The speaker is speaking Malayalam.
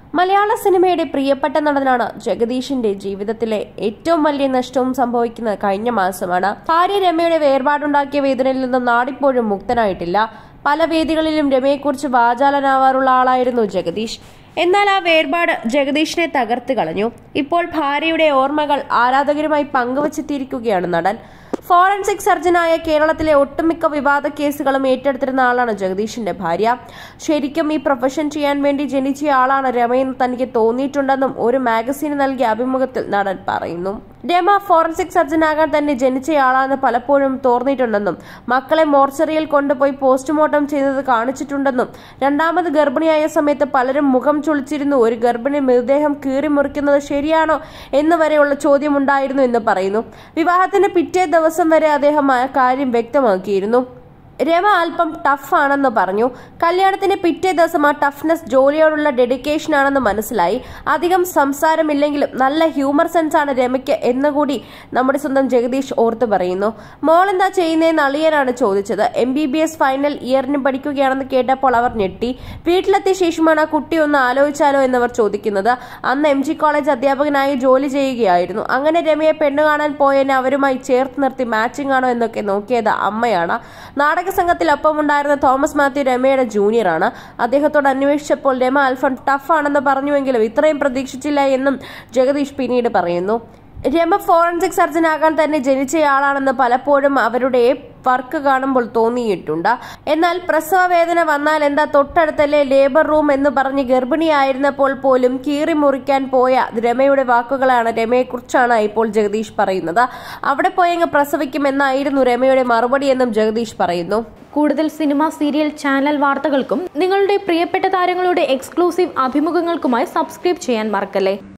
മലയാള സിനിമയുടെ പ്രിയപ്പെട്ട നടനാണ് ജഗദീഷിന്റെ ജീവിതത്തിലെ ഏറ്റവും വലിയ നഷ്ടവും സംഭവിക്കുന്നത് കഴിഞ്ഞ മാസമാണ് ഭാര്യ രമയുടെ വേർപാടുണ്ടാക്കിയ വേദനയിൽ നിന്നും നാടിപ്പോഴും മുക്തനായിട്ടില്ല പല വേദികളിലും രമയെക്കുറിച്ച് വാചാലനാവാറുള്ള ആളായിരുന്നു ജഗദീഷ് എന്നാൽ ആ വേർപാട് ജഗദീഷിനെ തകർത്ത് കളഞ്ഞു ഇപ്പോൾ ഭാര്യയുടെ ഓർമ്മകൾ ആരാധകരുമായി പങ്കുവച്ചെത്തിയിരിക്കുകയാണ് നടൻ ഫോറൻസിക് സർജനായ കേരളത്തിലെ ഒട്ടുമിക്ക വിവാദ കേസുകളും ഏറ്റെടുത്തിരുന്ന ആളാണ് ജഗദീഷിന്റെ ഭാര്യ ശരിക്കും ഈ പ്രൊഫഷൻ ചെയ്യാൻ വേണ്ടി ജനിച്ച ആളാണ് രമയെന്ന് തനിക്ക് തോന്നിയിട്ടുണ്ടെന്നും ഒരു മാഗസീന് നൽകിയ അഭിമുഖത്തിൽ നടൻ പറയുന്നു രമ ഫോറൻസിക് സർജനാകാൻ തന്നെ ജനിച്ചയാളാണെന്ന് പലപ്പോഴും തോന്നിയിട്ടുണ്ടെന്നും മക്കളെ മോർച്ചറിയിൽ കൊണ്ടുപോയി പോസ്റ്റ്മോർട്ടം ചെയ്യുന്നത് കാണിച്ചിട്ടുണ്ടെന്നും രണ്ടാമത് ഗർഭിണിയായ സമയത്ത് പലരും മുഖം ചുളിച്ചിരുന്നു ഒരു ഗർഭിണി മൃതദേഹം കീറി മുറിക്കുന്നത് ശരിയാണോ എന്ന് വരെയുള്ള ചോദ്യമുണ്ടായിരുന്നു എന്ന് പറയുന്നു വിവാഹത്തിന് പിറ്റേ ദിവസം വരെ അദ്ദേഹം ആ കാര്യം വ്യക്തമാക്കിയിരുന്നു രമ അല്പം ടഫ് ആണെന്ന് പറഞ്ഞു കല്യാണത്തിന് പിറ്റേ ദിവസം ആ ടഫ്നെസ് ജോലിയോടുള്ള ഡെഡിക്കേഷൻ ആണെന്ന് മനസ്സിലായി അധികം സംസാരമില്ലെങ്കിലും നല്ല ഹ്യൂമർ സെൻസ് ആണ് രമയ്ക്ക് എന്നുകൂടി നമ്മുടെ സ്വന്തം ജഗദീഷ് ഓർത്തു പറയുന്നു മോൾ എന്താ ചെയ്യുന്നതെന്ന് അളിയനാണ് ചോദിച്ചത് M B B S final ഇയറിന് പഠിക്കുകയാണെന്ന് കേട്ടപ്പോൾ അവർ ഞെട്ടി വീട്ടിലെത്തിയ ശേഷമാണ് ആ കുട്ടി ഒന്ന് ആലോചിച്ചാലോ എന്നവർ ചോദിക്കുന്നത് അന്ന് എം ജി കോളേജ് അധ്യാപകനായി ജോലി ചെയ്യുകയായിരുന്നു അങ്ങനെ രമയെ പെണ്ണു കാണാൻ പോയതിനെ അവരുമായി ചേർത്ത് നിർത്തി മാച്ചിങ് ആണോ എന്നൊക്കെ നോക്കിയത് അമ്മയാണ് നാടക സംഘത്തിൽ ഒപ്പമുണ്ടായിരുന്ന തോമസ് മാത്യു രമയുടെ ജൂനിയറാണ് അദ്ദേഹത്തോട് അന്വേഷിച്ചപ്പോൾ രമ അൽഫൺ ടഫ് ആണെന്ന് പറഞ്ഞുവെങ്കിലും ഇത്രയും പ്രതീക്ഷിച്ചില്ല എന്നും ജഗദീഷ് പിന്നീട് പറയുന്നു രമ ഫോറൻസിക് സർജനാകാൻ തന്നെ ജനിച്ചയാളാണെന്ന് പലപ്പോഴും അവരുടെ വർക്ക് കാണുമ്പോൾ തോന്നിയിട്ടുണ്ട് എന്നാൽ പ്രസവ വേദന വന്നാൽ എന്താ തൊട്ടടുത്തല്ലേ ലേബർ റൂം എന്ന് പറഞ്ഞ് ഗർഭിണിയായിരുന്നപ്പോൾ പോലും കീറി മുറിക്കാൻ പോയ രമയുടെ വാക്കുകളാണ് രമയെക്കുറിച്ചാണ് ഇപ്പോൾ ജഗദീഷ് പറയുന്നത് അവിടെ പോയങ്ങ് പ്രസവിക്കുമെന്നായിരുന്നു രമയുടെ മറുപടി എന്നും ജഗദീഷ് പറയുന്നു കൂടുതൽ സിനിമ സീരിയൽ ചാനൽ വാർത്തകൾക്കും നിങ്ങളുടെ പ്രിയപ്പെട്ട താരങ്ങളുടെ എക്സ്ക്ലൂസീവ് അഭിമുഖങ്ങൾക്കുമായി സബ്സ്ക്രൈബ് ചെയ്യാൻ മറക്കല്ലേ